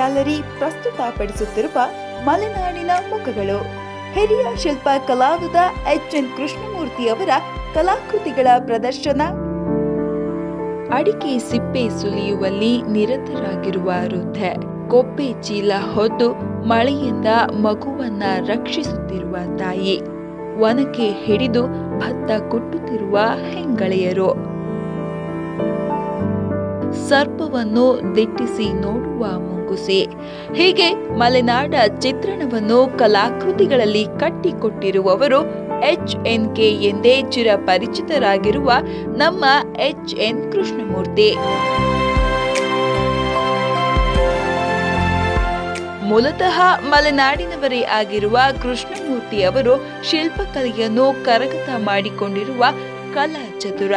Gallery ಪ್ರಸ್ತುತಪಡಿಸುತ್ತಿರುವ ಮಲೆನಾಡಿನ ಮುಖಗಳು ಹಿರಿಯ ಶಿಲ್ಪ ಕಲಾವಿದ ಎಚ್ ಎನ್ ಕೃಷ್ಣಮೂರ್ತಿ ಅವರ ಕಲಾಕೃತಿಗಳ ಪ್ರದರ್ಶನ ಅಡಿಕೆ ಸಿಪ್ಪೆ ಸುಲಿಯುವಲ್ಲಿ ನಿರತರಾಗಿರುವ ವೃದ್ಧೆ ಕೊಪ್ಪೆ ಚೀಲ ಹೊದ್ದು ಮಳೆಯಿಂದ ಮಗುವನ್ನ ರಕ್ಷಿಸುತ್ತಿರುವ ತಾಯಿ ಒನಕೆ ಹಿಡಿದು ಭತ್ತ ಕುಟ್ಟುತ್ತಿರುವ ಹೆಂಗಳೆಯರು ಸರ್ಪವನ್ನು ದಿಟ್ಟಿಸಿ ನೋಡುವ ಮುಂಗುಸಿ ಹೀಗೆ ಮಲೆನಾಡ ಚಿತ್ರಣವನ್ನು ಕಲಾಕೃತಿಗಳಲ್ಲಿ ಕಟ್ಟಿಕೊಟ್ಟಿರುವವರು ಎಚ್ ಎನ್ ಕೆ ಎಂದೇ ಚಿರಪರಿಚಿತರಾಗಿರುವ ನಮ್ಮ ಎಚ್ ಎನ್ ಕೃಷ್ಣಮೂರ್ತಿ ಮೂಲತಃ ಮಲೆನಾಡಿನವರೇ ಆಗಿರುವ ಕೃಷ್ಣಮೂರ್ತಿ ಅವರು ಶಿಲ್ಪಕಲೆಯನ್ನು ಕರಗತ ಮಾಡಿಕೊಂಡಿರುವ ಕಲಾ ಚತುರ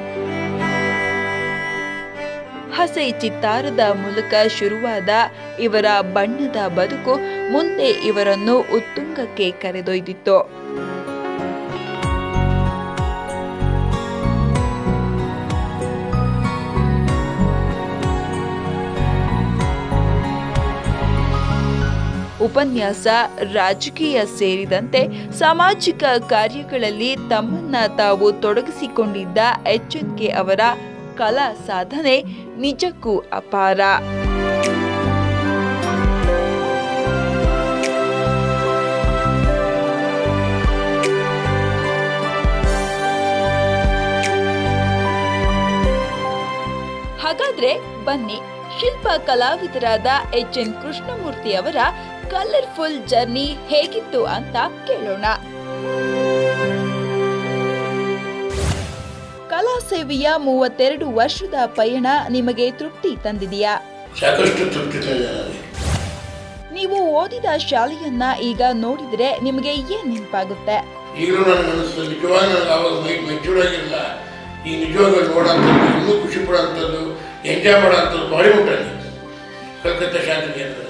ಹಸೆ ಚಿತ್ತಾರದ ಮೂಲಕ ಶುರುವಾದ ಇವರ ಬಣ್ಣದ ಬದುಕು ಮುಂದೆ ಇವರನ್ನು ಉತ್ತುಂಗಕ್ಕೆ ಕರೆದೊಯ್ದಿತ್ತು ಉಪನ್ಯಾಸ ರಾಜಕೀಯ ಸೇರಿದಂತೆ ಸಾಮಾಜಿಕ ಕಾರ್ಯಗಳಲ್ಲಿ ತಮ್ಮನ್ನ ತಾವು ತೊಡಗಿಸಿಕೊಂಡಿದ್ದ ಎಚ್ ಎನ್ ಕೆ ಅವರ ಕಲಾ ಸಾಧನೆ ನಿಜಕ್ಕೂ ಅಪಾರ ಹಾಗಾದ್ರೆ ಬನ್ನಿ ಶಿಲ್ಪ ಕಲಾವಿದರಾದ ಎಚ್ ಎನ್ ಕೃಷ್ಣಮೂರ್ತಿ ಅವರ ಕಲರ್ಫುಲ್ ಜರ್ನಿ ಹೇಗಿತ್ತು ಅಂತ ಕೇಳೋಣ ಕಲಾ ಸೇವೆಯ ಮೂವತ್ತೆರಡು ವರ್ಷದ ಪಯಣ ನಿಮಗೆ ತೃಪ್ತಿ ತಂದಿದೆಯಾ ಸಾಕಷ್ಟು ತೃಪ್ತಿ ತಂದಿದೆ ನನಗೆ ನೀವು ಓದಿದ ಶಾಲೆಯನ್ನ ಈಗ ನೋಡಿದ್ರೆ ನಿಮಗೆ ಏನ್ ನೆನಪಾಗುತ್ತೆ ಈಗಲೂ ನನಗೆ ಅನಿಸ್ತದೆ ನಿಜವಾಗಿ ನನಗೆ ಆವಾಗ ಮೈ ಮೆಚೂರ್ ಆಗಿಲ್ಲ ಈ ನಿಜವಾಗ್ಲೂ ನೋಡೋಂಥದ್ದು ಇನ್ನೂ ಖುಷಿ ಪಡೋಂಥದ್ದು ಎಂಜಾಯ್ ಮಾಡೋಂಥದ್ದು ಬಾಲಿವುಡ್ ಅಲ್ಲಿ ಕಲ್ಕತ್ತಾ ಶಾಂತಿನಿಕೇತನದಲ್ಲಿ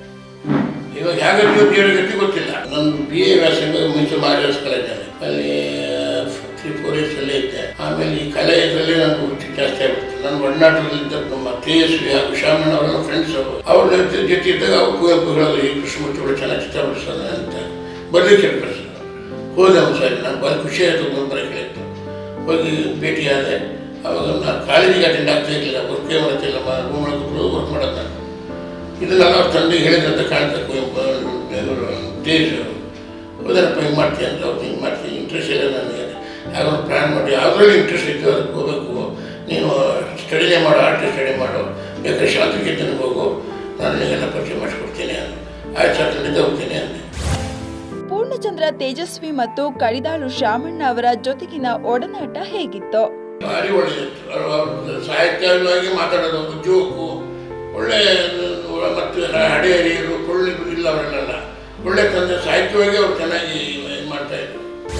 ಇವಾಗ ಹೇಗಾಗ್ತದೆ ದೇವರ ಗತಿ ಗೊತ್ತಿಲ್ಲ ನನ್ನ ಬಿ ಎ ವ್ಯಾಸಂಗ ಮೈಸೂರು ಮಹಾರಾಜ್ ಕಾಲೇಜಲ್ಲಿ ಅಲ್ಲಿ ತ್ರೀ ಫೋರ್ ಇಯರ್ಸ್ ಅಲ್ಲೇ ಇದ್ದೆ ಆಮೇಲೆ ಈ ಕಲೆ ಇದರಲ್ಲಿ ನನಗೆ ಹುಚ್ಚು ಜಾಸ್ತಿ ಆಗ್ಬಿಡ್ತು ನನ್ನ ಒಡನಾಟದಲ್ಲಿದ್ದ ನಮ್ಮ ತೇಜಸ್ವಿ ಹಾಗೂ ಶಾಮಣ್ಣ ಅವರೆಲ್ಲ ಫ್ರೆಂಡ್ಸ್ ಅವರು ಅವ್ರ ಜೊತೆ ಜೊತೆ ಇದ್ದಾಗ ಅವ್ರು ಕುವೆಂಪು ಹೇಳೋದು ಈ ಕೃಷ್ಣಮೂರ್ತಿ ಒಳ್ಳೆ ಚೆನ್ನಾಗಿ ಚಿತ್ರ ಬಿಡಿಸೋದು ಅಂತ ಬರ್ಲಿಕ್ಕೆ ಕಳಿಸಿದ್ರು ಹೋದೆ ಒಂದು ಸಾರಿ ನಾನು ಭಾಳ ಖುಷಿ ಆಯಿತು ಒಂದು ಬರೋಕ್ಕೆ ಹೇಳಿತ್ತು ಹೋಗಿ ಭೇಟಿಯಾದೆ ಅವಾಗ ನಾನು ಕಾಲೇಜಿಗೆ ಅಟೆಂಡ್ ಆಗ್ತಾ ಇರಲಿಲ್ಲ ವರ್ಕೇ ಮಾಡ್ತಿಲ್ಲ ರೂಮ್ ಕೂತ್ಕೊಳ್ಳೋದು ವರ್ಕ್ ಮಾಡೋದು ನಾನು ಇದನ್ನೆಲ್ಲ ಅವ್ರ ತಂದೆ ಹೇಳಿದ್ರಂತ ಕಾಣ್ತಾರೆ ಕುವೆಂಪು ಇವರು ತೇಜ್ ಹೋದನಪ್ಪ ಹಿಂಗೆ ಮಾಡ್ತೀನಿ ಅಂತ ಅವ್ರು ಹಿಂಗೆ ಮಾಡ್ತೀನಿ ಇಂಟ್ರೆಸ್ಟ್ ಇಲ್ಲ ನನಗೆ ಆಗ ಒಂದು ಪ್ಲ್ಯಾನ್ ಮಾಡಿ ಯಾವುದ್ರಲ್ಲಿ ಇಂಟ್ರೆಸ್ಟ್ ಇತ್ತು ಅದಕ್ಕೆ ಹೋಗಬೇಕು ನೀನು ಸ್ಟಡಿನೇ ಮಾಡು ಆರ್ಟ್ ಸ್ಟಡಿ ಮಾಡು ಬೇಕಾದ್ರೆ ಶಾಂತಿಕೇತನಿಗೆ ಹೋಗು ನಾನು ನಿನಗೆಲ್ಲ ಪರಿಚಯ ಮಾಡಿಸ್ಕೊಡ್ತೀನಿ ಅಂದೆ ಆಯ್ತು ಸರ್ ಖಂಡಿತ ಹೋಗ್ತೀನಿ ಅಂದೆ ಪೂರ್ಣಚಂದ್ರ ತೇಜಸ್ವಿ ಮತ್ತು ಕಡಿದಾಳು ಶಾಮಣ್ಣ ಅವರ ಜೊತೆಗಿನ ಒಡನಾಟ ಹೇಗಿತ್ತು ಭಾರಿ ಒಳ್ಳೆಯದಿತ್ತು ಅವ್ರು ಅವ್ರ ಸಾಹಿತ್ಯವಾಗಿ ಮಾತಾಡೋದು ಒಂದು ಜೋಕು ಒಳ್ಳೆ ಮತ್ತು ಹಡೆ ಹರಿಯರು ಕೊಳ್ಳಿ ಇಲ್ಲ ಅವರೆಲ್ಲ ಒಳ್ಳೆ ತಂದೆ ಸಾಹಿತ್ಯವಾಗಿ ಅವ್ರು ಚೆನ್ನಾಗಿ ಇದು ಮಾಡ್ತಾ ಇದ್ರು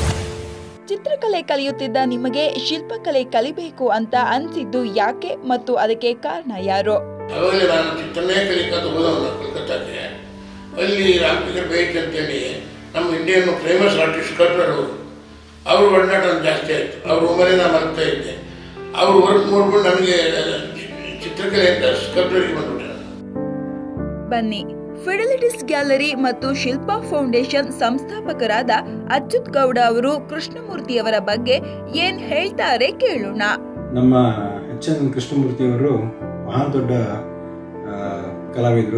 ಚಿತ್ರಕಲೆ ಕಲಿಯುತ್ತಿದ್ದ ನಿಮಗೆ ಶಿಲ್ಪಕಲೆ ಕಲಿಬೇಕು ಅಂತ ಅನ್ಸಿದ್ದು ಯಾಕೆ ಮತ್ತು ಅದಕ್ಕೆ ಕಾರಣ ಯಾರು ಅವಾಗಲೇ ನಾನು ಚಿತ್ರನೇ ಕಲಿಕಾದ ಹೋದವನು ಕಲ್ಕತ್ತಾಕ್ಕೆ ಅಲ್ಲಿ ರಾಮಕೃಷ್ಣ ಬೇಟ್ ಅಂತೇಳಿ ನಮ್ಮ ಇಂಡಿಯನ್ ಫೇಮಸ್ ಆರ್ಟಿಸ್ಟ್ ಸ್ಕಲ್ಪ್ಟರ್ ಅವರು ಅವ್ರ ಒಡನಾಟ ನನಗೆ ಜಾಸ್ತಿ ಆಯಿತು ಅವ್ರ ರೂಮಲ್ಲಿ ನಾನು ಮಲಗ್ತಾ ಇದ್ದೆ ಅವ್ರ ವರ್ಕ್ ನೋಡ್ಬಿಟ್ಟು ನನಗೆ ಚಿತ್ರಕಲೆ ಅಂತ ಸ್ಕಲ್ಪ್ಟರ್ಗೆ ಬಂದ್ಬಿಟ್ಟೆ ನಾನು ಬನ್ನಿ ಫಿಡೆಲಿಟಿಸ್ ಗ್ಯಾಲರಿ ಮತ್ತು ಶಿಲ್ಪಾ ಫೌಂಡೇಶನ್ ಸಂಸ್ಥಾಪಕರಾದ ಅಚ್ಯುತ್ ಗೌಡ ಅವರು ಕೃಷ್ಣಮೂರ್ತಿ ಅವರ ಬಗ್ಗೆ ಏನ್ ಹೇಳ್ತಾರೆ ಕೇಳೋಣ ನಮ್ಮ ಎಚ್ ಎನ್ ಕೃಷ್ಣಮೂರ್ತಿಯವರು ಮಹಾ ದೊಡ್ಡ ಆ, ಕಲಾವಿದರು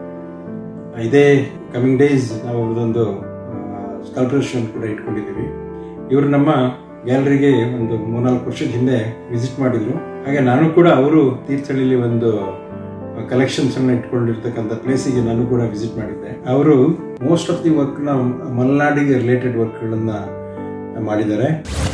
ಇದೇ ಕಮಿಂಗ್ ಡೇಸ್ ನಾವು ಅವ್ರದ್ದೊಂದು ಸ್ಕಲ್ಪ್ರೇಷನ್ ಕೂಡ ಇಟ್ಕೊಂಡಿದ್ದೀವಿ ಇವರು ನಮ್ಮ ಗ್ಯಾಲರಿಗೆ ಒಂದು ಮೂರ್ನಾಲ್ಕು ವರ್ಷದ ಹಿಂದೆ ವಿಸಿಟ್ ಮಾಡಿದ್ರು ಹಾಗೆ ನಾನು ಕೂಡ ಅವರು ತೀರ್ಥಹಳ್ಳಿಲಿ ಒಂದು ಕಲೆಕ್ಷನ್ಸ್ ಅನ್ನ ಇಟ್ಕೊಂಡಿರ್ತಕ್ಕಂಥ ಪ್ಲೇಸಿಗೆ ನಾನು ಕೂಡ ವಿಸಿಟ್ ಮಾಡಿದ್ದೆ ಅವರು ಮೋಸ್ಟ್ ಆಫ್ ದಿ ವರ್ಕ್ ನ ಮಲೆನಾಡಿಗೆ ರಿಲೇಟೆಡ್ ವರ್ಕ್ಗಳನ್ನ ಮಾಡಿದ್ದಾರೆ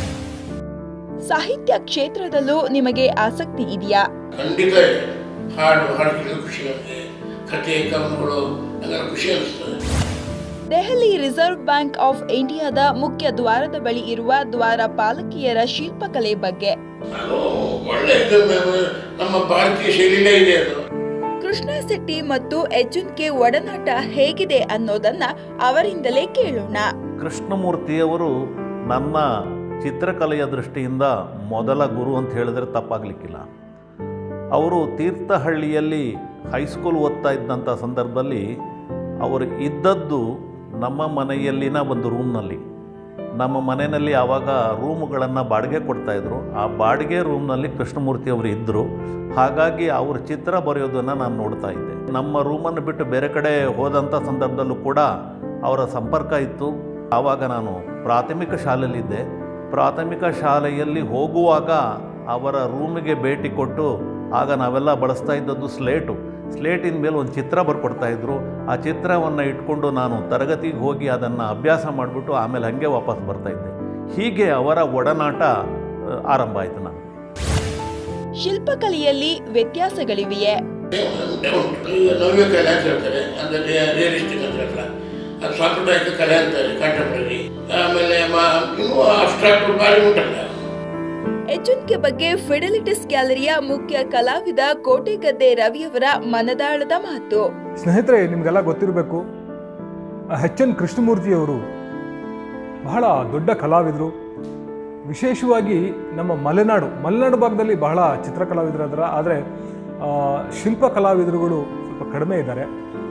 ಸಾಹಿತ್ಯ ಕ್ಷೇತ್ರದಲ್ಲೂ ನಿಮಗೆ ಆಸಕ್ತಿ ಇದೆಯಾ ಖಂಡಿತ ಇದೆ ಹಾಡು ಹಾಡು ಕೇಳಿದ್ರೆ ಖುಷಿ ನನಗೆ ಕಥೆ ಕವನಗಳು ನನಗೆಲ್ಲ ಖುಷಿ ಅನಿಸ್ತದೆ ದೆಹಲಿ ರಿಸರ್ವ್ ಬ್ಯಾಂಕ್ ಆಫ್ ಇಂಡಿಯಾದ ಮುಖ್ಯ ದ್ವಾರದ ಬಳಿ ಇರುವ ದ್ವಾರ ಪಾಲಕಿಯರ ಶಿಲ್ಪಕಲೆ ಬಗ್ಗೆ ನಾನು ಒಳ್ಳೆ ಇದು ಮ- ನಮ್ಮ ಭಾರತೀಯ ಶೈಲಿಲೇ ಇದೆ ಅದು ಕೃಷ್ಣ ಶೆಟ್ಟಿ ಮತ್ತು ಎಚ್ ಕೆ ಒಡನಾಟ ಹೇಗಿದೆ ಅನ್ನೋದನ್ನ ಅವರಿಂದಲೇ ಕೇಳೋಣ ಕೃಷ್ಣಮೂರ್ತಿಯವರು ನನ್ನ ಚಿತ್ರಕಲೆಯ ದೃಷ್ಟಿಯಿಂದ ಮೊದಲ ಗುರು ಅಂತ ಹೇಳಿದ್ರೆ ತಪ್ಪಾಗಲಿಕ್ಕಿಲ್ಲ ಅವರು ತೀರ್ಥಹಳ್ಳಿಯಲ್ಲಿ ಹೈಸ್ಕೂಲ್ ಓದ್ತಾ ಇದ್ದಂಥ ಸಂದರ್ಭದಲ್ಲಿ ಅವರು ಇದ್ದದ್ದು ನಮ್ಮ ಮನೆಯಲ್ಲಿನ ಒಂದು ರೂಮ್ನಲ್ಲಿ ನಮ್ಮ ಮನೆಯಲ್ಲಿ ಆವಾಗ ರೂಮುಗಳನ್ನು ಬಾಡಿಗೆ ಕೊಡ್ತಾಯಿದ್ರು ಆ ಬಾಡಿಗೆ ರೂಮ್ನಲ್ಲಿ ಕೃಷ್ಣಮೂರ್ತಿ ಅವರು ಇದ್ದರು ಹಾಗಾಗಿ ಅವ್ರ ಚಿತ್ರ ಬರೆಯೋದನ್ನು ನಾನು ನೋಡ್ತಾ ಇದ್ದೆ ನಮ್ಮ ರೂಮನ್ನು ಬಿಟ್ಟು ಬೇರೆ ಕಡೆ ಹೋದಂಥ ಸಂದರ್ಭದಲ್ಲೂ ಕೂಡ ಅವರ ಸಂಪರ್ಕ ಇತ್ತು ಆವಾಗ ನಾನು ಪ್ರಾಥಮಿಕ ಶಾಲೆಯಲ್ಲಿದ್ದೆ ಪ್ರಾಥಮಿಕ ಶಾಲೆಯಲ್ಲಿ ಹೋಗುವಾಗ ಅವರ ರೂಮಿಗೆ ಭೇಟಿ ಕೊಟ್ಟು ಆಗ ನಾವೆಲ್ಲ ಬಳಸ್ತಾ ಇದ್ದದ್ದು ಸ್ಲೇಟು ಸ್ಲೇಟಿನ ಮೇಲೆ ಒಂದು ಚಿತ್ರ ಬರ್ಕೊಡ್ತಾಯಿದ್ರು ಆ ಚಿತ್ರವನ್ನು ಇಟ್ಕೊಂಡು ನಾನು ತರಗತಿಗೆ ಹೋಗಿ ಅದನ್ನು ಅಭ್ಯಾಸ ಮಾಡಿಬಿಟ್ಟು ಆಮೇಲೆ ಹಾಗೆ ವಾಪಸ್ ಬರ್ತಾಯಿದ್ದೆ ಹೀಗೆ ಅವರ ಒಡನಾಟ ಆ, ಆರಂಭ ಆಯಿತು ನಾನು ಶಿಲ್ಪಕಲೆಯಲ್ಲಿ ವ್ಯತ್ಯಾಸಗಳಿವೆಯೇ ಉಂಟೆ ಉಂಟು ಈಗ ನವ್ಯ ಕಲೆ ಅಂತ ಹೇಳ್ತಾರೆ ಅಂದರೆ ರಿಯಲಿಸ್ಟಿಕ್ ಅಂತ ಹೇಳ್ತಾರೆ ಅದು ಸಾಂಪ್ರದಾಯಿಕ ಕಲೆ ಅಂತಾರೆ ಕಂಟೆಂಪ್ರರಿ ಆಮೇಲೆ ಮ- ಇನ್ನೂ ಅಬ್ಸ್ಟ್ರಾಕ್ಟ್ ಭಾರಿ ಉಂಟಲ್ಲ ಎಚ್.ಎನ್.ಕೆ ಬಗ್ಗೆ ಫಿಡೆಲಿಟಿಸ್ ಗ್ಯಾಲರಿಯ ಮುಖ್ಯ ಕಲಾವಿದ ಕೋಟೆಗದ್ದೆ ರವಿಯವರ ಮನದಾಳದ ಮಾತು ಸ್ನೇಹಿತರೆ ನಿಮಗೆಲ್ಲ ಗೊತ್ತಿರಬೇಕು ಎಚ್ ಎನ್ ಕೃಷ್ಣಮೂರ್ತಿಯವರು ಬಹಳ ದೊಡ್ಡ ಕಲಾವಿದರು ವಿಶೇಷವಾಗಿ ನಮ್ಮ ಮಲೆನಾಡು ಮಲೆನಾಡು ಭಾಗದಲ್ಲಿ ಬಹಳ ಚಿತ್ರಕಲಾವಿದರು ಅದರ ಆದರೆ ಆ, ಶಿಲ್ಪ ಕಲಾವಿದರುಗಳು ಸ್ವಲ್ಪ ಕಡಿಮೆ ಇದ್ದಾರೆ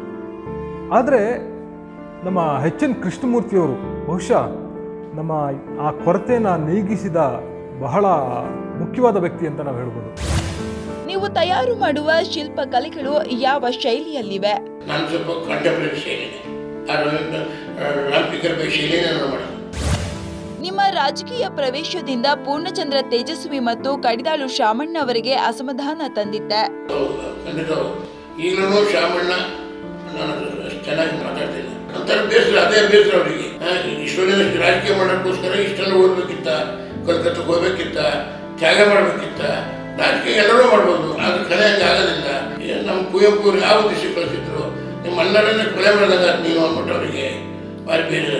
ಆದರೆ ನಮ್ಮ ಎಚ್ ಎನ್ ಕೃಷ್ಣಮೂರ್ತಿಯವರು ಬಹುಶಃ ನಮ್ಮ ಆ ಕೊರತೆಯನ್ನು ನೀಗಿಸಿದ ಬಹಳ ಮುಖ್ಯವಾದ ವ್ಯಕ್ತಿ ಅಂತ ನಾವು ಹೇಳ್ಬೋದು ನೀವು ತಯಾರು ಮಾಡುವ ಶಿಲ್ಪಕಲೆಗಳು ಯಾವ ಶೈಲಿಯಲ್ಲಿವೆ ನಾನು ಸ್ವಲ್ಪ ಕಂಟೆಂಪ್ರರಿ ಶೈಲಿನೇ ಅದು ರಾಮ್ಪಿಕರ್ ಬೈ ಶೈಲಿನೇ ನಾನು ಮಾಡೋದು ನಿಮ್ಮ ರಾಜಕೀಯ ಪ್ರವೇಶದಿಂದ ಪೂರ್ಣಚಂದ್ರ ತೇಜಸ್ವಿ ಮತ್ತು ಕಡಿದಾಳು ಶಾಮಣ್ಣ ಅವರಿಗೆ ಅಸಮಾಧಾನ ತಂದಿದ್ದೆ ಹೌದು ಖಂಡಿತ ಹೌದು ಈಗಲೂ ಶಾಮಣ್ಣ ನಾನು ಅಷ್ಟು ಚೆನ್ನಾಗಿ ಮಾತಾಡ್ತಿಲ್ಲ ಒಂಥರ ಬೇಸರ ಅದೇ ಬೇಸರ ಅವರಿಗೆ ಇಷ್ಟೊಂದಿನ ರಾಜಕೀಯ ಮಾಡೋಕ್ಕೋಸ್ಕರ ಇಷ್ಟೆಲ್ಲ ಓದಬೇಕಿತ್ತ ಕಲ್ಕತ್ತಕ್ಕೆ ಹೋಗ್ಬೇಕಿತ್ತ ತ್ಯಾಗ ಮಾಡಬೇಕಿತ್ತ ರಾಜಕೀಯ ಎಲ್ಲರೂ ಮಾಡ್ಬೋದು ಆದ್ರೆ ಕಲೆ ಹಂಗೆ ಆಗೋದಿಲ್ಲ ಏನ್ ನಮ್ಮ ಕುವೆಂಪು ಅವ್ರು ಯಾವ ದಿವಸ ಕಳಿಸಿದ್ರು ನಿಮ್ಮ ಮನ್ನಡನ್ನ ಕೊಲೆ ಮಾಡಿದಾಗ ನೀನು ಅಂದ್ಬಿಟ್ಟು ಅವರಿಗೆ ಭಾರಿ ಬೇರೆ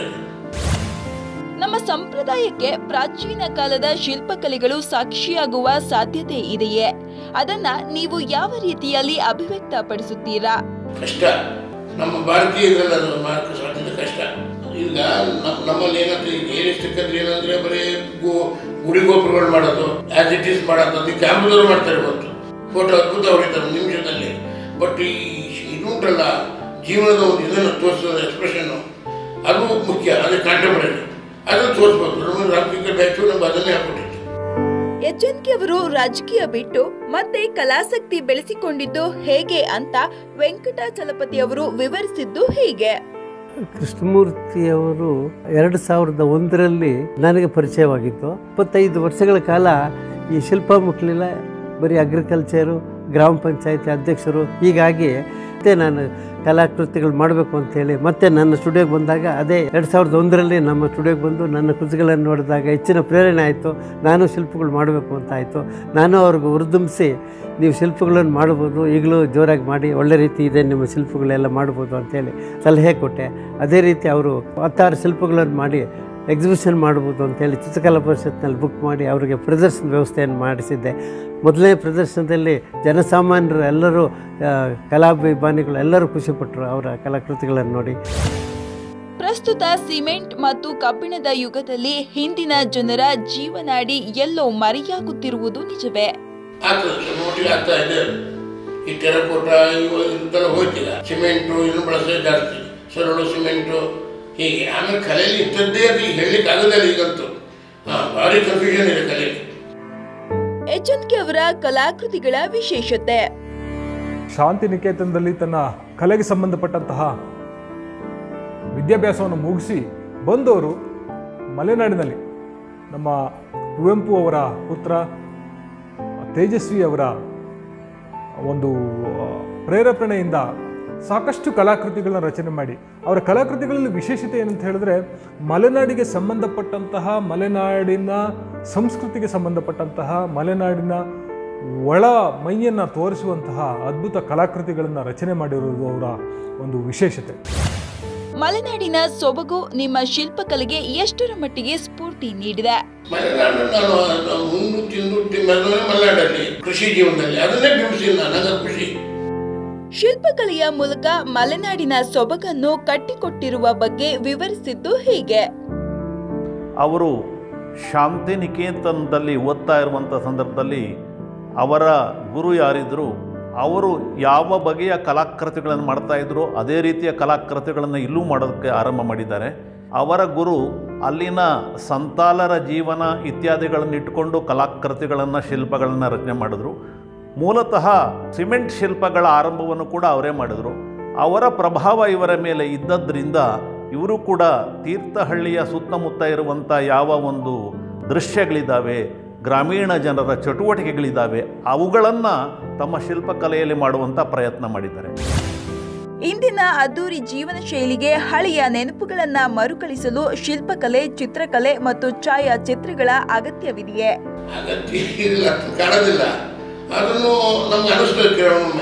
ನಮ್ಮ ಸಂಪ್ರದಾಯಕ್ಕೆ ಪ್ರಾಚೀನ ಕಾಲದ ಶಿಲ್ಪಕಲೆಗಳು ಸಾಕ್ಷಿಯಾಗುವ ಸಾಧ್ಯತೆ ಇದೆಯೇ ಅದನ್ನ ನೀವು ಯಾವ ರೀತಿಯಲ್ಲಿ ಅಭಿವ್ಯಕ್ತಪಡಿಸುತ್ತೀರಾ ಕಷ್ಟ ನಮ್ಮ ಭಾರತೀಯ ಇದರಲ್ಲಿ ಅದು ಮಾಡಕ್ಕೆ ಸಾಧ್ಯತೆ ಕಷ್ಟ ಈಗ ನ- ನಮ್ಮಲ್ಲಿ ಏನಂತ ಈಗ ರಿಯಲಿಸ್ಟಿಕ್ ಅಂದ್ರೆ ಏನಂದ್ರೆ ಬರೀ ಗೋ ಗುಡಿ ಗೋಪುರಗಳು ಮಾಡೋದು ಆಸ್ ಇಟ್ ಈಸ್ ಮಾಡೋದು ಅದು ಕ್ಯಾಮ್ರದವರು ಮಾಡ್ತಾರೆ ಇವತ್ತು ಫೋಟೋ ಅದ್ಭುತ ಹೊಡಿತಾರೆ ನಿಮಿಷದಲ್ಲಿ ಬಟ್ ಈ ಇದು ಉಂಟಲ್ಲ ಜೀವನದ ಒಂದು ಇದನ್ನು ತೋರಿಸೋದು ಎಕ್ಸ್ಪ್ರೆಷನ್ನು ಅದು ಮುಖ್ಯ ಅದೇ ಕಾಂಟೆಂಪ್ರರಿ ಅದನ್ನು ತೋರಿಸ್ಬೋದು ನಮ್ಮ ರಾಮಕೃಷ್ಣ ಬ್ಯಾಚು ನಮ್ಗೆ ಅದನ್ನೇ ಹಾಕ್ಬಿಟ್ಟಿತ್ತು ಎಚ್.ಎನ್.ಕೆ ಅವರು ರಾಜಕೀಯ ಬಿಟ್ಟು ಮತ್ತೆ ಕಲಾಸಕ್ತಿ ಬೆಳೆಸಿಕೊಂಡಿದ್ದು ಹೇಗೆ ಅಂತ ವೆಂಕಟಾಚಲಪತಿ ಅವರು ವಿವರಿಸಿದ್ದು ಹೀಗೆ ಕೃಷ್ಣಮೂರ್ತಿಯವರು ಎರಡು ಸಾವಿರದ ಒಂದರಲ್ಲಿ ನನಗೆ ಪರಿಚಯವಾಗಿತ್ತು ಇಪ್ಪತ್ತೈದು ವರ್ಷಗಳ ಕಾಲ ಈ ಶಿಲ್ಪ ಮುಟ್ಲಿಲ್ಲ ಬರೀ ಅಗ್ರಿಕಲ್ಚರು ಗ್ರಾಮ ಪಂಚಾಯತಿ ಅಧ್ಯಕ್ಷರು ಹೀಗಾಗಿ ಮತ್ತೆ ನಾನು ಕಲಾಕೃತಿಗಳು ಮಾಡಬೇಕು ಅಂತೇಳಿ ಮತ್ತೆ ನನ್ನ ಸ್ಟುಡಿಯೋಗೆ ಬಂದಾಗ ಅದೇ ಎರಡು ಸಾವಿರದ ಒಂದರಲ್ಲಿ ನಮ್ಮ ಸ್ಟುಡಿಯೋಗೆ ಬಂದು ನನ್ನ ಕೃತಿಗಳನ್ನು ನೋಡಿದಾಗ ಹೆಚ್ಚಿನ ಪ್ರೇರಣೆ ಆಯಿತು ನಾನು ಶಿಲ್ಪಗಳು ಮಾಡಬೇಕು ಅಂತ ಆಯಿತು ನಾನು ಅವ್ರಿಗೆ ಹುರಿದುಂಬಿಸಿ ನೀವು ಶಿಲ್ಪಗಳನ್ನು ಮಾಡ್ಬೋದು ಈಗಲೂ ಜೋರಾಗಿ ಮಾಡಿ ಒಳ್ಳೆ ರೀತಿ ಇದೆ ನಿಮ್ಮ ಶಿಲ್ಪಗಳೆಲ್ಲ ಮಾಡ್ಬೋದು ಅಂತೇಳಿ ಸಲಹೆ ಕೊಟ್ಟೆ ಅದೇ ರೀತಿ ಅವರು ಹತ್ತಾರು ಶಿಲ್ಪಗಳನ್ನು ಮಾಡಿ ಎಕ್ಸಿಬಿಷನ್ ಮಾಡ್ಬೋದು ಅಂತೇಳಿ ಚಿತ್ರಕಲಾ ಪರಿಷತ್ನಲ್ಲಿ ಬುಕ್ ಮಾಡಿ ಅವರಿಗೆ ಪ್ರದರ್ಶನ ವ್ಯವಸ್ಥೆಯನ್ನು ಮಾಡಿಸಿದ್ದೆ ಮೊದಲನೇ ಪ್ರದರ್ಶನದಲ್ಲಿ ಜನಸಾಮಾನ್ಯರು ಎಲ್ಲರೂ ಆ, ಕಲಾಭಿಮಾನಿಗಳು ಎಲ್ಲರೂ ಖುಷಿಪಟ್ಟರು ಅವರ ಕಲಾಕೃತಿಗಳನ್ನು ನೋಡಿ ಪ್ರಸ್ತುತ ಸಿಮೆಂಟ್ ಮತ್ತು ಕಬ್ಬಿಣದ ಯುಗದಲ್ಲಿ ಹಿಂದಿನ ಜನರ ಜೀವನಾಡಿ ಎಲ್ಲೋ ಮರೆಯಾಗುತ್ತಿರುವುದು ನಿಜವೇ ಆಗ್ತದೆ ಸ್ವಲ್ಪ ಮಟ್ಟಿಗೆ ಆಗ್ತಾ ಇದೆ ಅದು. ಈ ಟೆರಕೋಟ ಇವು ಇದೆಲ್ಲ ಹೋಯ್ತಿಲ್ಲ ಸಿಮೆಂಟು ಇದನ್ನು ಬಳಸೋದು ಜಾಸ್ತಿ ಸರಳು ಸಿಮೆಂಟು ಹೀಗೆ ಆಮೇಲೆ ಕಲೆಯಲ್ಲಿ ಇಂಥದ್ದೇ ಅದು ಈಗ ಹೇಳಲಿಕ್ಕೆ ಆಗೋದಿಲ್ಲ ಈಗಂತೂ ಹಾಂ ಭಾರಿ ಕನ್ಫ್ಯೂಷನ್ ಇದೆ ಕಲೆಯಲ್ಲಿ ಎಚ್.ಎನ್.ಕೆ ಅವರ ಕಲಾಕೃತಿಗಳ ವಿಶೇಷತೆ ಶಾಂತಿ ನಿಕೇತನದಲ್ಲಿ ತನ್ನ ಕಲೆಗೆ ಸಂಬಂಧಪಟ್ಟಂತಹ ವಿದ್ಯಾಭ್ಯಾಸವನ್ನು ಮುಗಿಸಿ ಬಂದವರು ಮಲೆನಾಡಿನಲ್ಲಿ ನಮ್ಮ ಕುವೆಂಪು ಅವರ ಪುತ್ರ ತೇಜಸ್ವಿ ಅವರ ಒಂದು ಆ, ಪ್ರೇರೇಪಣೆಯಿಂದ ಸಾಕಷ್ಟು ಕಲಾಕೃತಿಗಳನ್ನ ರಚನೆ ಮಾಡಿ ಅವರ ಕಲಾಕೃತಿಗಳಲ್ಲಿ ವಿಶೇಷತೆ ಏನಂತ ಹೇಳಿದ್ರೆ ಮಲೆನಾಡಿಗೆ ಸಂಬಂಧಪಟ್ಟಂತಹ ಮಲೆನಾಡಿನ ಸಂಸ್ಕೃತಿಗೆ ಸಂಬಂಧಪಟ್ಟಂತಹ ಮಲೆನಾಡಿನ ಒಳ ಮೈಯನ್ನು ತೋರಿಸುವಂತಹ ಅದ್ಭುತ ಕಲಾಕೃತಿಗಳನ್ನು ರಚನೆ ಮಾಡಿರುವುದು ಅವರ ಒಂದು ವಿಶೇಷತೆ ಮಲೆನಾಡಿನ ಸೊಬಗು ನಿಮ್ಮ ಶಿಲ್ಪಕಲೆಗೆ ಎಷ್ಟರ ಮಟ್ಟಿಗೆ ಸ್ಫೂರ್ತಿ ನೀಡಿದೆ ಮಲೆನಾಡು ನಾನು ಅದು ಉಂಡು ತಿಂದು ಮೆರೆದವನೇ ಮಲೆನಾಡಲ್ಲಿ ಕೃಷಿ ಜೀವನದಲ್ಲಿ ಅದನ್ನೇ ಬಿಂಬಿಸಿ ನಾನು ಅದರ ಖುಷಿ ಶಿಲ್ಪಕಲೆಯ ಮೂಲಕ ಮಲೆನಾಡಿನ ಸೊಬಗನ್ನು ಕಟ್ಟಿಕೊಟ್ಟಿರುವ ಬಗ್ಗೆ ವಿವರಿಸಿದ್ದು ಹೀಗೆ ಅವರು ಶಾಂತಿ ನಿಕೇತನದಲ್ಲಿ ಓದ್ತಾ ಇರುವಂಥ ಸಂದರ್ಭದಲ್ಲಿ ಅವರ ಗುರು ಯಾರಿದ್ರು ಅವರು ಯಾವ ಬಗೆಯ ಕಲಾಕೃತಿಗಳನ್ನು ಮಾಡ್ತಾ ಇದ್ರು ಅದೇ ರೀತಿಯ ಕಲಾಕೃತಿಗಳನ್ನು ಇಲ್ಲೂ ಮಾಡೋದಕ್ಕೆ ಆರಂಭ ಮಾಡಿದ್ದಾರೆ ಅವರ ಗುರು ಅಲ್ಲಿನ ಸಂತಾಲರ ಜೀವನ ಇತ್ಯಾದಿಗಳನ್ನು ಇಟ್ಕೊಂಡು ಕಲಾಕೃತಿಗಳನ್ನು ಶಿಲ್ಪಗಳನ್ನು ರಚನೆ ಮಾಡಿದ್ರು ಮೂಲತಃ ಸಿಮೆಂಟ್ ಶಿಲ್ಪಗಳ ಆರಂಭವನ್ನು ಕೂಡ ಅವರೇ ಮಾಡಿದರು ಅವರ ಪ್ರಭಾವ ಇವರ ಮೇಲೆ ಇದ್ದದ್ರಿಂದ ಇವರು ಕೂಡ ತೀರ್ಥಹಳ್ಳಿಯ ಸುತ್ತಮುತ್ತ ಇರುವಂಥ ಯಾವ ಒಂದು ದೃಶ್ಯಗಳಿದ್ದಾವೆ ಗ್ರಾಮೀಣ ಜನರ ಚಟುವಟಿಕೆಗಳಿದ್ದಾವೆ ಅವುಗಳನ್ನು ತಮ್ಮ ಶಿಲ್ಪಕಲೆಯಲ್ಲಿ ಮಾಡುವಂಥ ಪ್ರಯತ್ನ ಮಾಡಿದ್ದಾರೆ ಇಂದಿನ ಅದ್ದೂರಿ ಜೀವನ ಶೈಲಿಗೆ ಹಳೆಯ ನೆನಪುಗಳನ್ನ ಮರುಕಳಿಸಲು ಶಿಲ್ಪಕಲೆ ಚಿತ್ರಕಲೆ ಮತ್ತು ಛಾಯಾಚಿತ್ರಗಳ ಅಗತ್ಯವಿದೆಯೇ ಅಗತ್ಯ ಇಲ್ಲ ಕಾಣೋದಿಲ್ಲ ಅದನ್ನು ನಮ್ಗೆ ಅನಿಸ್ತದೆ ಕೆಲವೊಮ್ಮೆ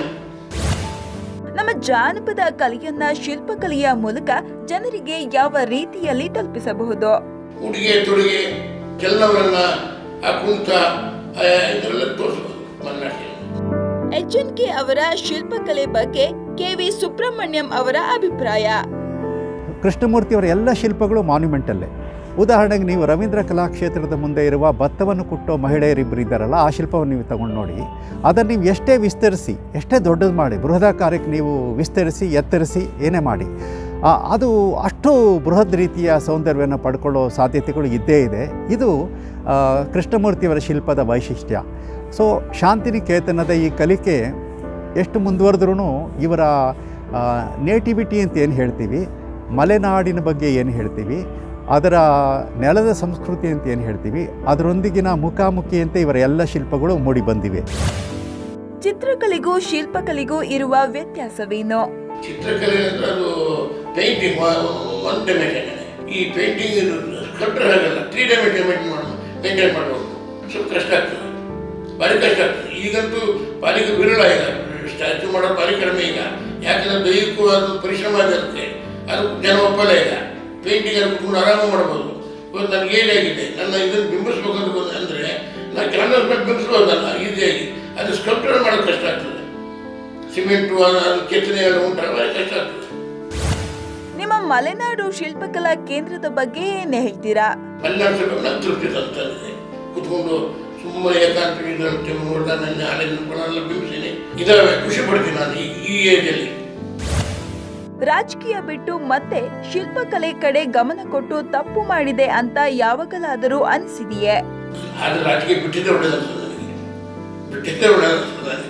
ನಮ್ಮ ಜಾನಪದ ಕಲೆಯನ್ನ ಶಿಲ್ಪಕಲೆಯ ಮೂಲಕ ಜನರಿಗೆ ಯಾವ ರೀತಿಯಲ್ಲಿ ತಲುಪಿಸಬಹುದು ಉಡುಗೆ ತೊಡುಗೆ ಕೆಲವರನ್ನ ಆ ಕುಂತ ಆ ಇದರೆಲ್ಲ ತೋರಿಸ್ಬೋದು ಮಲೆನಾಡಿನಲ್ಲಿ ಎಚ್ ಎನ್ ಕೆ ಅವರ ಶಿಲ್ಪಕಲೆ ಬಗ್ಗೆ ಕೆವಿ ಸುಬ್ರಹ್ಮಣ್ಯಂ ಅವರ ಅಭಿಪ್ರಾಯ ಕೃಷ್ಣಮೂರ್ತಿಯವರ ಎಲ್ಲ ಶಿಲ್ಪಗಳು ಮಾನ್ಯುಮೆಂಟಲ್ಲೇ ಉದಾಹರಣೆಗೆ ನೀವು ರವೀಂದ್ರ ಕಲಾಕ್ಷೇತ್ರದ ಮುಂದೆ ಇರುವ ಭತ್ತವನ್ನು ಕುಟ್ಟೋ ಮಹಿಳೆಯರಿಬ್ಬರು ಇದ್ದಾರಲ್ಲ ಆ ಶಿಲ್ಪವನ್ನು ನೀವು ತಗೊಂಡು ನೋಡಿ ಅದನ್ನು ನೀವು ಎಷ್ಟೇ ವಿಸ್ತರಿಸಿ ಎಷ್ಟೇ ದೊಡ್ಡದು ಮಾಡಿ ಬೃಹದಾಕಾರಕ್ಕೆ ನೀವು ವಿಸ್ತರಿಸಿ ಎತ್ತರಿಸಿ ಏನೇ ಮಾಡಿ ಆ, ಅದು ಅಷ್ಟು ಬೃಹತ್ ರೀತಿಯ ಸೌಂದರ್ಯವನ್ನು ಪಡ್ಕೊಳ್ಳೋ ಸಾಧ್ಯತೆಗಳು ಇದ್ದೇ ಇದೆ ಇದು ಆ, ಕೃಷ್ಣಮೂರ್ತಿಯವರ ಶಿಲ್ಪದ ವೈಶಿಷ್ಟ್ಯ ಸೊ ಶಾಂತಿನಿಕೇತನದ ಈ ಕಲಿಕೆ ಎಷ್ಟು ಮುಂದುವರೆದ್ರೂ ಇವರ ನೇಟಿವಿಟಿ ಅಂತ ಏನು ಹೇಳ್ತೀವಿ ಮಲೆನಾಡಿನ ಬಗ್ಗೆ ಏನು ಹೇಳ್ತೀವಿ ಅದರ ನೆಲದ ಸಂಸ್ಕೃತಿ ಅಂತ ಏನು ಹೇಳ್ತೀವಿ ಅದರೊಂದಿಗಿನ ಮುಖಾಮುಖಿ ಅಂತ ಇವರ ಎಲ್ಲ ಶಿಲ್ಪಗಳು ಮೂಡಿ ಬಂದಿವೆ ಚಿತ್ರಕಲೆಗೂ ಶಿಲ್ಪಕಲೆಗೂ ಇರುವ ವ್ಯತ್ಯಾಸವೇನು ಚಿತ್ರಕಲೆ ಅಂದ್ರೆ ಅದು ಪೇಂಟಿಂಗ್ ಒನ್ ಡೈಮೆನ್ಷನ್ ಈ ಪೇಂಟಿಂಗ್ ಸ್ಕಲ್ಪ್ಟರ್ ಹಾಗಲ್ಲ ತ್ರೀ ಡೈಮೆನ್ಷನ್ ಮೇಂಟೈನ್ ಮಾಡಬೇಕು ಸ್ವಲ್ಪ ಕಷ್ಟ ಆಗ್ತದೆ ಭಾರಿ ಕಷ್ಟ ಆಗ್ತದೆ ಈಗಂತೂ ಭಾರಿ ವಿರಳ ಈಗ ಸ್ಟ್ಯಾಚ್ಯೂ ಮಾಡೋದು ಭಾರಿ ಕಡಿಮೆ ಈಗ ಯಾಕಂದ್ರೆ ದೈಹಿಕ ಅದು ಪರಿಶ್ರಮ ಆಗಿರುತ್ತೆ ಅದು ಜನ ಒಪ್ಪಲ್ಲ ಈಗ ಪೇಂಟಿಂಗ್ ಅಲ್ಲಿ ಕುತ್ಕೊಂಡು ಆರಾಮ ಮಾಡ್ಬೋದು ಇವತ್ತು ನನಗೆ ಏನಾಗಿದೆ ನನ್ನ ಇದನ್ನು ಬಿಂಬಿಸ್ಬೇಕು ಅಂತ ಬಂದ- ಅಂದ್ರೆ ನಾನು ಕ್ಯಾನ್ವಸ್ ಮೇಲೆ ಬಿಂಬಿಸ್ಬೋದಲ್ಲ ಈಸಿಯಾಗಿ ಅದು ಸ್ಕಲ್ಪ್ಟರ್ ಮಾಡೋದು ಕಷ್ಟ ಆಗ್ತದೆ ಸಿಮೆಂಟು ಅದು ಅದು ಕೆತ್ತನೆ ಎಲ್ಲ ಉಂಟಲ್ಲ ಭಾರಿ ಕಷ್ಟ ಆಗ್ತದೆ ನಿಮ್ಮ ಮಲೆನಾಡು ಶಿಲ್ಪಕಲಾ ಕೇಂದ್ರದ ಬಗ್ಗೆ ಏನ್ ಹೇಳ್ತೀರಾ ಮಲೆನಾಡು ಸ್ವಲ್ಪ ನಂಗೆ ತೃಪ್ತಿ ತಂತಂದಿದೆ ಕುತ್ಕೊಂಡು ಸುಮ್ಮನೆ ಏಕಾಂತ ಇದ್ದಂತೆ ನೋಡ್ದ ನನ್ನ ಹಳೆ ನೆನಪುಗಳೆಲ್ಲ ಬಿಂಬಿಸಿನಿ ಇದಾವೆ ಖುಷಿ ಪಡ್ತೀನಿ ನಾನು ಈ ಈ ಏಜಲ್ಲಿ ರಾಜಕೀಯ ಬಿಟ್ಟು ಮತ್ತೆ ಶಿಲ್ಪಕಲೆ ಕಡೆ ಗಮನ ಕೊಟ್ಟು ತಪ್ಪು ಮಾಡಿದೆ ಅಂತ ಯಾವಾಗಲಾದರೂ ಅನಿಸಿದೆಯೇ ಆದ್ರೆ ರಾಜಕೀಯ ಬಿಟ್ಟಿದ್ದೆ ಒಳ್ಳೇದನ್ಸ್ತದೆ ನನಗೆ ಬಿಟ್ಟಿದ್ದೆ ಒಳ್ಳೇದನ್ಸ್ತದೆ ನನಗೆ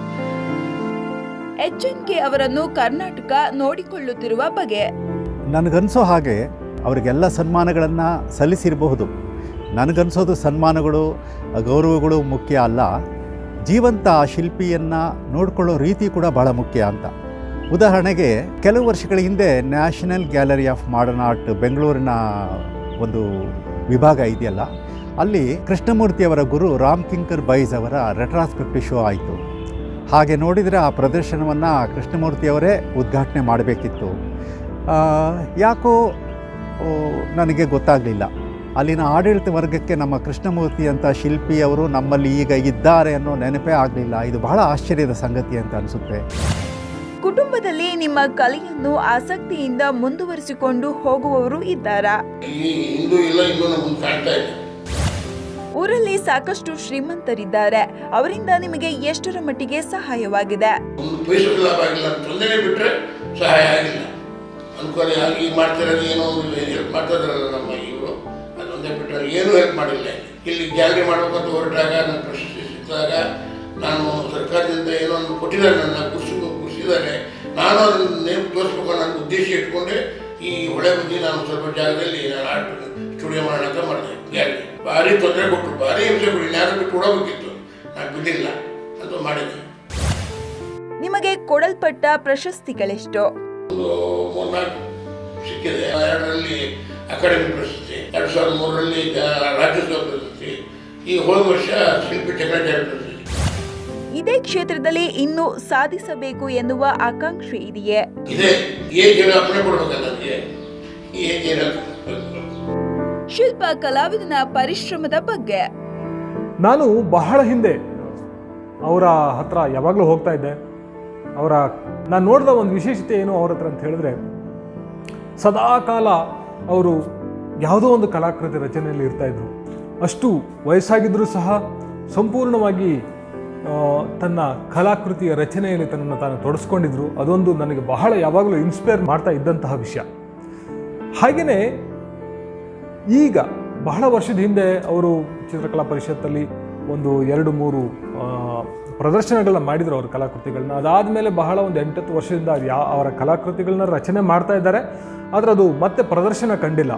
ಎಚ್ ಎನ್ ಕೆ ಅವರನ್ನು ಕರ್ನಾಟಕ ನೋಡಿಕೊಳ್ಳುತ್ತಿರುವ ಬಗೆ ನನಗನ್ಸೋ ಹಾಗೆ ಅವರಿಗೆಲ್ಲ ಸನ್ಮಾನಗಳನ್ನು ಸಲ್ಲಿಸಿರಬಹುದು ನನಗನ್ಸೋದು ಸನ್ಮಾನಗಳು ಗೌರವಗಳು ಮುಖ್ಯ ಅಲ್ಲ ಜೀವಂತ ಆ ಶಿಲ್ಪಿಯನ್ನು ನೋಡ್ಕೊಳ್ಳೋ ರೀತಿ ಕೂಡ ಭಾಳ ಮುಖ್ಯ ಅಂತ ಉದಾಹರಣೆಗೆ ಕೆಲವು ವರ್ಷಗಳ ಹಿಂದೆ National Gallery of Modern Art ಬೆಂಗಳೂರಿನ ಒಂದು ವಿಭಾಗ ಇದೆಯಲ್ಲ ಅಲ್ಲಿ ಕೃಷ್ಣಮೂರ್ತಿಯವರ ಗುರು ರಾಮ್ ಕಿಂಕರ್ ಬೈಸ್ ಅವರ ರೆಟ್ರಾಸ್ಪೆಕ್ಟಿವ್ ಶೋ ಆಯಿತು ಹಾಗೆ ನೋಡಿದರೆ ಆ ಪ್ರದರ್ಶನವನ್ನು ಕೃಷ್ಣಮೂರ್ತಿಯವರೇ ಉದ್ಘಾಟನೆ ಮಾಡಬೇಕಿತ್ತು ಆ, ಯಾಕೋ ಓ, ನನಗೆ ಗೊತ್ತಾಗಲಿಲ್ಲ ಅಲ್ಲಿನ ಆಡಳಿತ ವರ್ಗಕ್ಕೆ ನಮ್ಮ ಕೃಷ್ಣಮೂರ್ತಿ ಅಂತ ಶಿಲ್ಪಿಯವರು ನಮ್ಮಲ್ಲಿ ಈಗ ಇದ್ದಾರೆ ಅನ್ನೋ ನೆನಪೇ ಆಗಲಿಲ್ಲ ಇದು ಬಹಳ ಆಶ್ಚರ್ಯದ ಸಂಗತಿ ಅಂತ ಅನಿಸುತ್ತೆ ಕುಟುಂಬದಲ್ಲಿ ನಿಮ್ಮ ಕಲೆಯನ್ನು ಆಸಕ್ತಿಯಿಂದ ಮುಂದುವರಿಸಿಕೊಂಡು ಹೋಗುವವರು ಇದ್ದಾರಾ ಈ ಹಿಂದೂ ಇಲ್ಲ ಇನ್ನೂ ನಮ್ಗೆ ಕಾಣ್ತಾ ಇದೆ ಊರಲ್ಲಿ ಸಾಕಷ್ಟು ಶ್ರೀಮಂತರಿದ್ದಾರೆ ಅವರಿಂದ ನಿಮಗೆ ಎಷ್ಟರ ಮಟ್ಟಿಗೆ ಸಹಾಯವಾಗಿದೆ ಒಂದು ಪೈಸೆ ಲಾಭ ಆಗಿಲ್ಲ ಅಂತ ತೊಂದರೆ ಬಿಟ್ಟರೆ ಸಹಾಯ ಆಗಿಲ್ಲ ಅನುಕೂಲ ಆಗಿ ಈಗ ಮಾಡ್ತಿರೋದು ಏನೋ ಒಂದು ಹೆಲ್ಪ್ ಮಾಡ್ತಾ ಇದಾರಲ್ಲ ನಮ್ಮ ಇವರು ಅದೊಂದೇ ಬಿಟ್ಟರೆ ಏನೂ ಹೆಲ್ಪ್ ಮಾಡಿಲ್ಲ ಇಲ್ಲಿ ಗ್ಯಾಲರಿ ಮಾಡ್ಬೇಕಂತ ಹೊರಟಾಗ ನನ್ನ ಪ್ರಶಸ್ತಿ ಸಿಕ್ಕಿದಾಗ ನಾನು ಸರ್ಕಾರದಿಂದ ಏನೋ ಒಂದು ಕೊಟ್ಟಿದ್ದಾರೆ ನನ್ನ ಕುರ್ಸಿ ಕುರ್ಸಿದ್ದಾರೆ ನಾನು ಅದನ್ನು ನೇಮ್ ತೋರಿಸ್ಬೇಕು ಅನ್ನೋ ಉದ್ದೇಶ ಇಟ್ಕೊಂಡೆ ಈ ಹೊಳೆ ಬುದ್ಧಿ ನಾನು ಸ್ವಲ್ಪ ಜಾಗದಲ್ಲಿ ನಾನು ಆರ್ಟ್ ಸ್ಟುಡಿಯೋ ಮಾಡೋಣ ಅಂತ ಮಾಡಿದೆ ಗ್ಯಾಲರಿ ಭಾರಿ ತೊಂದರೆ ಕೊಟ್ಟರು ಭಾರಿ ಹಿಂಸೆ ಕೊಡಿ ಯಾರು ಬಿಟ್ಟು ಕೊಡಬೇಕಿತ್ತು ನಾನು ಬಿಡಲಿಲ್ಲ ಅದು ಮಾಡಿದೆ ನಿಮಗೆ ಕೊಡಲ್ಪಟ್ಟ ಪ್ರಶಸ್ತಿಗಳೆಷ್ಟು ಒಂದು ಮೂರ್ನಾಲ್ಕು ಸಿಕ್ಕಿದೆ ಎರಡರಲ್ಲಿ ಅಕಾಡೆಮಿ ಪ್ರಶಸ್ತಿ ಎರಡು ಸಾವಿರದ ಮೂರರಲ್ಲಿ ಜ- ರಾಜ್ಯೋತ್ಸವ ಪ್ರಶಸ್ತಿ ಈ ಹೋದ ವರ್ಷ ಶಿಲ್ಪಿ ಚಕ್ರಾಚಾರ್ಯ ಪ್ರಶಸ್ತಿ ಇದೇ ಕ್ಷೇತ್ರದಲ್ಲಿ ಇನ್ನೂ ಸಾಧಿಸಬೇಕು ಎನ್ನುವ ಆಕಾಂಕ್ಷೆ ಇದೆಯೇ ಇದೆ ಏಜ್ ಏನೋ ಅಪ್ಪಣೆ ಕೊಡ್ಬೇಕಲ್ಲ ನನಗೆ ಏಜ್ ಏನೋ ಶಿಲ್ಪ ಕಲಾವಿದನ ಪರಿಶ್ರಮದ ಬಗ್ಗೆ ನಾನು ಬಹಳ ಹಿಂದೆ ಅವರ ಹತ್ರ ಯಾವಾಗಲೂ ಹೋಗ್ತಾ ಇದ್ದೆ ಅವರ ನಾನು ನೋಡಿದ ಒಂದು ವಿಶೇಷತೆ ಏನು ಅವ್ರ ಹತ್ರ ಅಂತ ಹೇಳಿದ್ರೆ ಸದಾ ಕಾಲ ಅವರು ಯಾವುದೋ ಒಂದು ಕಲಾಕೃತಿ ರಚನೆಯಲ್ಲಿ ಇರ್ತಾ ಇದ್ರು ಅಷ್ಟು ವಯಸ್ಸಾಗಿದ್ದರೂ ಸಹ ಸಂಪೂರ್ಣವಾಗಿ ಆ, ತನ್ನ ಕಲಾಕೃತಿಯ ರಚನೆಯಲ್ಲಿ ತನ್ನನ್ನು ತಾನು ತೊಡಸ್ಕೊಂಡಿದ್ರು ಅದೊಂದು ನನಗೆ ಬಹಳ ಯಾವಾಗಲೂ ಇನ್ಸ್ಪೈರ್ ಮಾಡ್ತಾ ಇದ್ದಂತಹ ವಿಷಯ ಹಾಗೆಯೇ ಈಗ ಬಹಳ ವರ್ಷದ ಹಿಂದೆ ಅವರು ಚಿತ್ರಕಲಾ ಪರಿಷತ್ತಲ್ಲಿ ಒಂದು ಎರಡು ಮೂರು ಆ, ಪ್ರದರ್ಶನಗಳನ್ನ ಮಾಡಿದ್ರು ಅವ್ರ ಕಲಾಕೃತಿಗಳನ್ನ ಅದಾದಮೇಲೆ ಬಹಳ ಒಂದು ಎಂಟತ್ತು ವರ್ಷದಿಂದ ಅದು ಯಾ ಅವರ ಕಲಾಕೃತಿಗಳನ್ನ ರಚನೆ ಮಾಡ್ತಾ ಇದ್ದಾರೆ ಆದರೆ ಅದು ಮತ್ತೆ ಪ್ರದರ್ಶನ ಕಂಡಿಲ್ಲ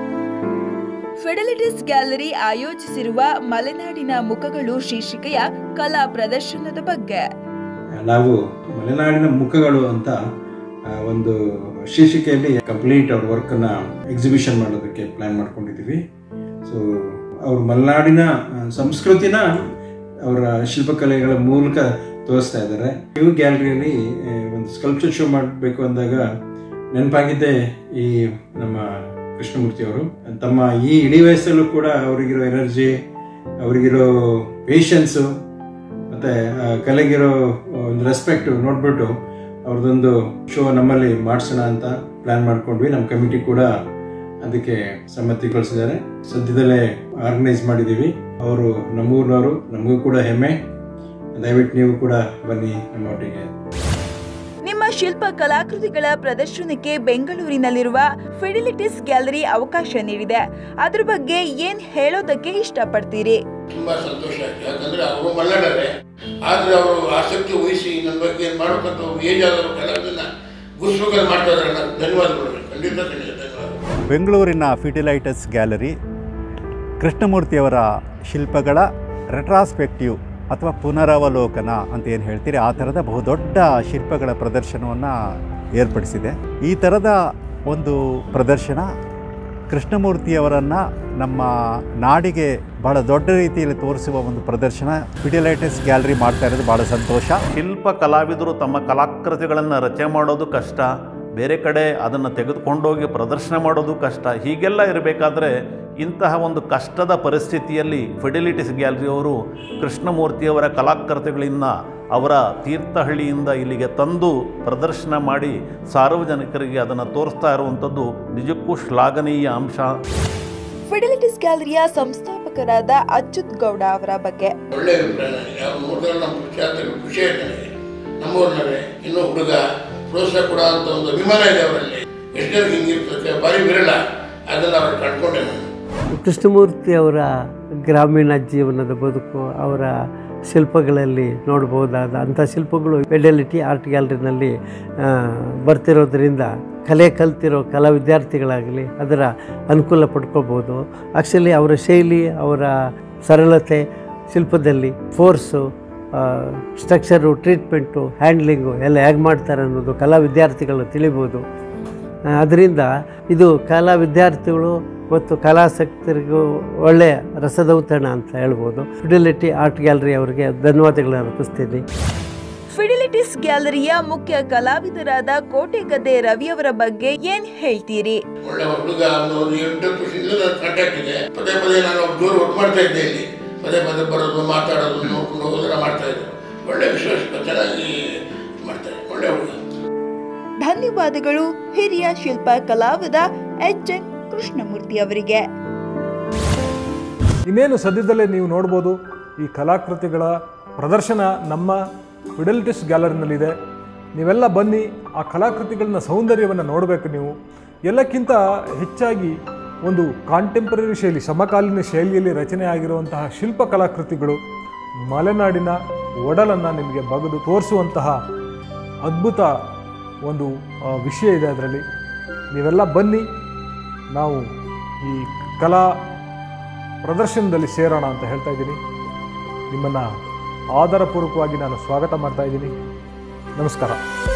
ಫೆಡಲಿಟಿಸ್ ಗ್ಯಾಲರಿ ಆಯೋಜಿಸಿರುವ ಮಲೆನಾಡಿನ ಮುಖಗಳು ಶೀರ್ಷಿಕೆಯ ಕಲಾ ಪ್ರದರ್ಶನದ ಬಗ್ಗೆ ನಾವು ಮಲೆನಾಡಿನ ಮುಖಗಳು ಅಂತ ಆ, ಒಂದು ಶೀರ್ಷಿಕೆಯಲ್ಲಿ ಕಂಪ್ಲೀಟ್ ಅವ್ರ ವರ್ಕನ್ನು ಎಕ್ಸಿಬಿಷನ್ ಮಾಡೋದಕ್ಕೆ ಪ್ಲ್ಯಾನ್ ಮಾಡ್ಕೊಂಡಿದ್ದೀವಿ ಸೊ ಅವ್ರ ಮಲೆನಾಡಿನ ಆ, ಸಂಸ್ಕೃತಿನ ಅವರ ಶಿಲ್ಪಕಲೆಗಳ ಮೂಲಕ ತೋರಿಸ್ತಾ ಇದ್ದಾರೆ ನ್ಯೂ ಗ್ಯಾಲರಿಯಲ್ಲಿ ಒಂದು ಸ್ಕಲ್ಪ್ಚರ್ ಶೋ ಮಾಡಬೇಕು ಅಂದಾಗ ನೆನಪಾಗಿದ್ದೆ ಈ ನಮ್ಮ ಕೃಷ್ಣಮೂರ್ತಿ ಅವರು ತಮ್ಮ ಈ ಇಡೀ ವಯಸ್ಸಲ್ಲೂ ಕೂಡ ಅವರಿಗಿರೋ ಎನರ್ಜಿ ಅವರಿಗಿರೋ ಪೇಷನ್ಸು ಮತ್ತೆ ಆ ಕಲೆಗಿರೋ ಒಂದು ರೆಸ್ಪೆಕ್ಟ್ ನೋಡ್ಬಿಟ್ಟು ಅವ್ರದ್ದೊಂದು ಶೋ ನಮ್ಮಲ್ಲಿ ಮಾಡಿಸೋಣ ಅಂತ ಪ್ಲಾನ್ ಮಾಡ್ಕೊಂಡ್ವಿ ನಮ್ಮ ಕಮಿಟಿ ಕೂಡ ಅದಕ್ಕೆ ಸಮ್ಮತಿಗೊಳಿಸಿದ್ದಾರೆ ಸದ್ಯದಲ್ಲೇ ಆರ್ಗನೈಸ್ ಮಾಡಿದ್ದೀವಿ ಅವರು ನಮ್ಮೂರಿನವರು ನಮಗೂ ಕೂಡ ಹೆಮ್ಮೆ ದಯವಿಟ್ಟು ನೀವು ಕೂಡ ಬನ್ನಿ ನಮ್ಮೊಟ್ಟಿಗೆ ನಿಮ್ಮ ಶಿಲ್ಪ ಕಲಾಕೃತಿಗಳ ಪ್ರದರ್ಶನಕ್ಕೆ ಬೆಂಗಳೂರಿನಲ್ಲಿರುವ ಫಿಡಿಲಿಟಿಸ್ ಗ್ಯಾಲರಿ ಅವಕಾಶ ನೀಡಿದೆ ಅದ್ರ ಬಗ್ಗೆ ಏನ್ ಹೇಳೋದಕ್ಕೆ ಇಷ್ಟಪಡ್ತೀರಿ ತುಂಬಾ ಸಂತೋಷ ಆಯ್ತು ಯಾಕಂದ್ರೆ ಅವರು ಮಲ್ನಾಡರೆ ಆದ್ರೆ ಅವರು ಆಸಕ್ತಿ ವಹಿಸಿ ನನ್ನ ಬಗ್ಗೆ ಮಾಡಬೇಕಂತ ಏಜ್ ಆದವರು ಕಲಾವಿದನ್ನ ಗುರುಸ್ಬೇಕಾದ್ರೆ ಮಾಡ್ತಾ ಇದ್ದಾರೆ ನಾನು ಧನ್ಯವಾದಗಳು ಖಂಡಿತ ಖಂಡಿತ ಧನ್ಯವಾದ ಬೆಂಗಳೂರಿನ ಫಿಟಿಲೈಟಸ್ ಗ್ಯಾಲರಿ ಕೃಷ್ಣಮೂರ್ತಿಯವರ ಶಿಲ್ಪಗಳ ರೆಟ್ರಾಸ್ಪೆಕ್ಟಿವ್ ಅಥವಾ ಪುನರಾವಲೋಕನ ಅಂತ ಏನು ಹೇಳ್ತೀರಿ ಆ ಥರದ ಬಹುದೊಡ್ಡ ಶಿಲ್ಪಗಳ ಪ್ರದರ್ಶನವನ್ನು ಏರ್ಪಡಿಸಿದೆ ಈ ಥರದ ಒಂದು ಪ್ರದರ್ಶನ ಕೃಷ್ಣಮೂರ್ತಿಯವರನ್ನು ನಮ್ಮ ನಾಡಿಗೆ ಬಹಳ ದೊಡ್ಡ ರೀತಿಯಲ್ಲಿ ತೋರಿಸುವ ಒಂದು ಪ್ರದರ್ಶನ ಫಿಟಿಲೈಟಸ್ ಗ್ಯಾಲರಿ ಮಾಡ್ತಾ ಇರೋದು ಭಾಳ ಸಂತೋಷ ಶಿಲ್ಪ ಕಲಾವಿದರು ತಮ್ಮ ಕಲಾಕೃತಿಗಳನ್ನು ರಚನೆ ಮಾಡೋದು ಕಷ್ಟ ಬೇರೆ ಕಡೆ ಅದನ್ನು ತೆಗೆದುಕೊಂಡೋಗಿ ಪ್ರದರ್ಶನ ಮಾಡೋದು ಕಷ್ಟ ಹೀಗೆಲ್ಲ ಇರಬೇಕಾದ್ರೆ ಇಂತಹ ಒಂದು ಕಷ್ಟದ ಪರಿಸ್ಥಿತಿಯಲ್ಲಿ ಫಿಡಿಲಿಟಿಸ್ ಗ್ಯಾಲರಿಯವರು ಕೃಷ್ಣಮೂರ್ತಿಯವರ ಕಲಾಕೃತಿಗಳಿಂದ ಅವರ ತೀರ್ಥಹಳ್ಳಿಯಿಂದ ಇಲ್ಲಿಗೆ ತಂದು ಪ್ರದರ್ಶನ ಮಾಡಿ ಸಾರ್ವಜನಿಕರಿಗೆ ಅದನ್ನು ತೋರಿಸ್ತಾ ಇರುವಂಥದ್ದು ನಿಜಕ್ಕೂ ಶ್ಲಾಘನೀಯ ಅಂಶ ಫಿಡಿಲಿಟಿಸ್ ಗ್ಯಾಲರಿಯ ಸಂಸ್ಥಾಪಕರಾದ ಅಚ್ಯುತ್ ಗೌಡ ಅವರ ಬಗ್ಗೆ ಒಳ್ಳೆ ಅಭಿಪ್ರಾಯ ನನಗೆ ಅವ್ರು ನೋಡಿದ್ರೆ ನಮ್ಮ ಖುಷಿ ಖುಷಿ ಆಯ್ತು ನನಗೆ ನಮ್ಮೂರಿನವರೇ ಇನ್ನೂ ಹುಡುಗ ಪ್ರೋತ್ಸಾಹ ಕೊಡ ಅಂತ ಒಂದು ಅಭಿಮಾನ ಇದೆ ಅವರಲ್ಲಿ ಎಷ್ಟು ಜನಕ್ಕೆ ಹಿಂಗಿರ್ತದೆ ಭಾರಿ ಬಿರಲ್ಲ ಅದನ್ನು ಅವ್ರು ಕಂಡ್ಕೊಂಡೆ ನಾನು ಕೃಷ್ಣಮೂರ್ತಿ ಅವರ ಗ್ರಾಮೀಣ ಜೀವನದ ಬದುಕು ಅವರ ಶಿಲ್ಪಗಳಲ್ಲಿ ನೋಡ್ಬೋದಾದ ಅಂಥ ಶಿಲ್ಪಗಳು ಫೆಡೆಲಿಟಿ ಆರ್ಟ್ ಗ್ಯಾಲರಿನಲ್ಲಿ ಆ, ಬರ್ತಿರೋದ್ರಿಂದ ಕಲೆ ಕಲ್ತಿರೋ ಕಲಾ ವಿದ್ಯಾರ್ಥಿಗಳಾಗಲಿ ಅದರ ಅನುಕೂಲ ಪಡ್ಕೋಬೋದು ಆ್ಯಕ್ಚುಲಿ ಅವರ ಶೈಲಿ ಅವರ ಸರಳತೆ ಶಿಲ್ಪದಲ್ಲಿ ಫೋರ್ಸು ಸ್ಟ್ರಕ್ಚರು ಟ್ರೀಟ್ಮೆಂಟು ಹ್ಯಾಂಡ್ಲಿಂಗು ಎಲ್ಲ ಹೇಗೆ ಮಾಡ್ತಾರೆ ಅನ್ನೋದು ಕಲಾ ವಿದ್ಯಾರ್ಥಿಗಳು ತಿಳಿಬೋದು ಅದರಿಂದ ಇದು ಕಲಾ ವಿದ್ಯಾರ್ಥಿಗಳು ಮತ್ತು ಕಲಾಸಕ್ತರಿಗೂ ಒಳ್ಳೆಯ ರಸದೌತಣ ಅಂತ ಹೇಳ್ಬೋದು ಫಿಡಿಲಿಟಿ ಆರ್ಟ್ ಗ್ಯಾಲರಿ ಅವರಿಗೆ ಧನ್ಯವಾದಗಳನ್ನು ಅರ್ಪಿಸ್ತೀನಿ ಫಿಡಿಲಿಟಿಸ್ ಗ್ಯಾಲರಿಯ ಮುಖ್ಯ ಕಲಾವಿದರಾದ ಕೋಟೆಗದ್ದೆ ರವಿಯವರ ಬಗ್ಗೆ ಏನ್ ಹೇಳ್ತೀರಿ ಒಳ್ಳೆ ಹುಡುಗ ಒಂದು ಒಂದು ಎಂಟು ವರ್ಷದಿಂದ ನನ್ನ ಕಾಂಟ್ಯಾಕ್ಟ್ ಇದೆ ಪದೇ ಪದೇ ನಾನು ಅವ್ರ ಜೋರು ವರ್ಕ್ ಮಾಡ್ತಾ ಇದ್ದೆ ಇಲ್ಲಿ ಪದೇ ಪದೇ ಬರೋದು ಮಾತಾಡೋದು ನೋಡ್ಕೊಂಡು ಹೋಗೋದೆಲ್ಲ ಮಾಡ್ತಾ ಇದ್ರು ಒಳ್ಳೆ ವಿಶ್ವಾಸ ಚೆನ್ನಾಗಿ ಮಾಡ್ತಾರೆ ಒಳ್ಳೆ ಹುಡುಗ ಧನ್ಯವಾದಗಳು ಹಿರಿಯ ಶಿಲ್ಪ ಕಲಾವಿದ ಎಚ್ ಎನ್ ಕೃಷ್ಣಮೂರ್ತಿ ಅವರಿಗೆ ಇನ್ನೇನು ಸದ್ಯದಲ್ಲೇ ನೀವು ನೋಡ್ಬೋದು ಈ ಕಲಾಕೃತಿಗಳ ಪ್ರದರ್ಶನ ನಮ್ಮ ಫಿಡೆಲಿಟಿಸ್ ಗ್ಯಾಲರಿನಲ್ಲಿದೆ ನೀವೆಲ್ಲ ಬನ್ನಿ ಆ ಕಲಾಕೃತಿಗಳನ್ನ ಸೌಂದರ್ಯವನ್ನು ನೋಡಬೇಕು ನೀವು ಎಲ್ಲಕ್ಕಿಂತ ಹೆಚ್ಚಾಗಿ ಒಂದು ಕಾಂಟೆಂಪರರಿ ಶೈಲಿ ಸಮಕಾಲೀನ ಶೈಲಿಯಲ್ಲಿ ರಚನೆ ಆಗಿರುವಂತಹ ಶಿಲ್ಪ ಕಲಾಕೃತಿಗಳು ಮಲೆನಾಡಿನ ಒಡಲನ್ನು ನಿಮಗೆ ಬಗೆದು ತೋರಿಸುವಂತಹ ಅದ್ಭುತ ಒಂದು ಆ, ವಿಷಯ ಇದೆ ಅದರಲ್ಲಿ ನೀವೆಲ್ಲ ಬನ್ನಿ ನಾವು ಈ ಕಲಾ ಪ್ರದರ್ಶನದಲ್ಲಿ ಸೇರೋಣ ಅಂತ ಹೇಳ್ತಾ ಇದ್ದೀನಿ ನಿಮ್ಮನ್ನು ಆಧಾರಪೂರ್ವಕವಾಗಿ ನಾನು ಸ್ವಾಗತ ಮಾಡ್ತಾ ಇದ್ದೀನಿ ನಮಸ್ಕಾರ